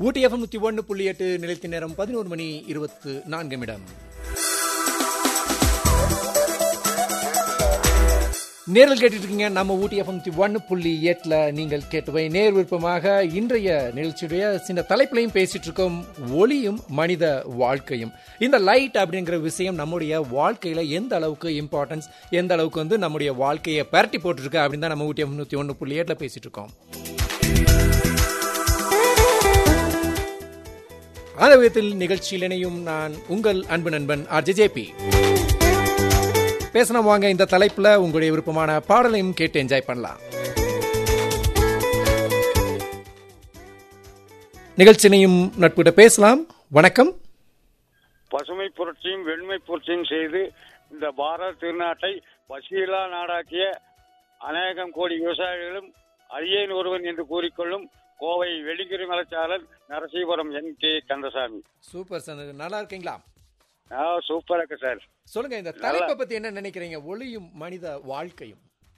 ஊட்டி FM நூத்தி ஒன்று புள்ளி எட்டு நிலைத்த நேரம் பதினோரு மணி இருபத்து நான்கு நிமிடம் நேரில் கேட்டுட்டு இருக்கீங்க நம்ம ஊட்டி எஃப்எம் நூத்தி ஒன்று புள்ளி எட்டுல நீங்கள் கேட்டவை நேர் விருப்பமாக இன்றைய நிகழ்ச்சியுடைய சின்ன தலைப்பிலையும் பேசிட்டு இருக்கோம் ஒளியும் மனித வாழ்க்கையும் இந்த லைட் அப்படிங்கிற விஷயம் நம்முடைய வாழ்க்கையில எந்த அளவுக்கு இம்பார்ட்டன்ஸ் எந்த அளவுக்கு வந்து நம்முடைய வாழ்க்கையை பரட்டி போட்டுருக்கு அப்படின்னு தான் நம்ம ஊட்டி எஃப்எம் நூத்தி ஒன்று புள்ளி எட்டுல பேசிட்டு இருக்கோம் அந்த விதத்தில் நிகழ்ச்சியில் இணையும் நான் உங்கள் அன்பு நண்பன் ஆர் ஜேபி பேசணும் வாங்க இந்த தலைப்புல உங்களுடைய விருப்பமான பாடலையும் கேட்டு என்ஜாய் பண்ணலாம் நிகழ்ச்சியினையும் நட்புகிட்ட பேசலாம் வணக்கம் பசுமை புரட்சியும் வெண்மை புரட்சியும் செய்து இந்த பாரத திருநாட்டை பசியில்லா நாடாக்கிய அநேகம் கோடி விவசாயிகளும் அரியேன் ஒருவன் என்று கூறிக்கொள்ளும் கோவை வெடிங்கிரி மலைச்சாரல் Narasipuram N K Kandasamy super sir நல்லா இருக்கீங்களா ஆ சூப்பரா இருக்கு சார் சொல்லுங்க இந்த தலைப்பை பத்தி என்ன நினைக்கிறீங்க ஒளியும் மனித வாழ்க்கையும்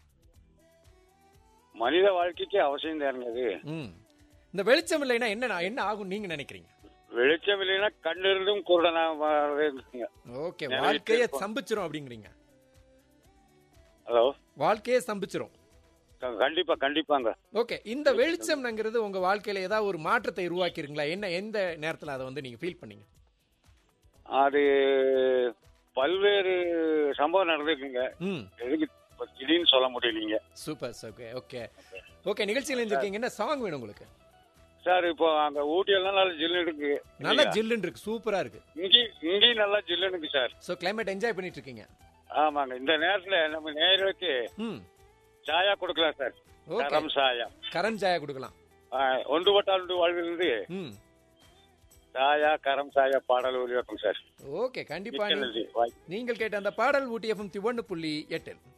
மனித வாழ்க்கைக்கு அவசியம் தானுங்க அது ம் இந்த வெளிச்சம் இல்லைன்னா என்ன என்ன ஆகும் நீங்க நினைக்கிறீங்க வெளிச்சம் இல்லைன்னா கண்ணிருந்தும் குருடனா இருக்குங்க ஓகே வாழ்க்கையே சம்பிச்சிரும் அப்படிங்கிறீங்க ஹலோ வாழ்க்கையே சம்பிச்சிரும் க- கண்டிப்பா கண்டிப்பாங்க ஓகே இந்த வெளிச்சம்ங்கிறது உங்க வாழ்க்கையில ஏதாவது ஒரு மாற்றத்தை உருவாக்கிருங்களா என்ன எந்த நேரத்துல அதை வந்து நீங்க ஃபீல் பண்ணீங்க அது பல்வேறு சம்பவம் நடந்திருக்குங்க ம் எதுக்கு இப்ப திடீர்னு சொல்ல முடியலீங்க சூப்பர் ஓகே ஓகே ஓகே நிகழ்ச்சியில் இருந்திருக்கீங்க என்ன சாங் வேணும் உங்களுக்கு சார் இப்போ அங்க ஊட்டியெல்லாம் நல்லா ஜில்லு இருக்கு நல்லா ஜில்லுன்னு இருக்கு சூப்பரா இருக்கு இங்கே இங்கேயும் நல்லா ஜில்லுன்னு இருக்கு சார் ஸோ கிளைமேட் என்ஜாய் பண்ணிட்டு இருக்கீங்க ஆமாங்க இந்த நேரத்துல நம்ம நேயர்களுக்கு ம் சாயா கொடுக்கலாம் சார் ஓகே தரம் சாயா கரண் சாயா கொடுக்கலாம் ஆ, ஒன்று பட்டாண்டு வாழ்விலிருந்து ம் சாயா கரம் சாயா பாடல் ஒளிவக்கம் சார் ஓகே கண்டிப்பா மிக்க நீ- நன்றி. வாய்- நீங்கள் கேட்ட அந்த பாடல் ஊட்டி எஃப்எம் ஒன்று புள்ளி எட்டு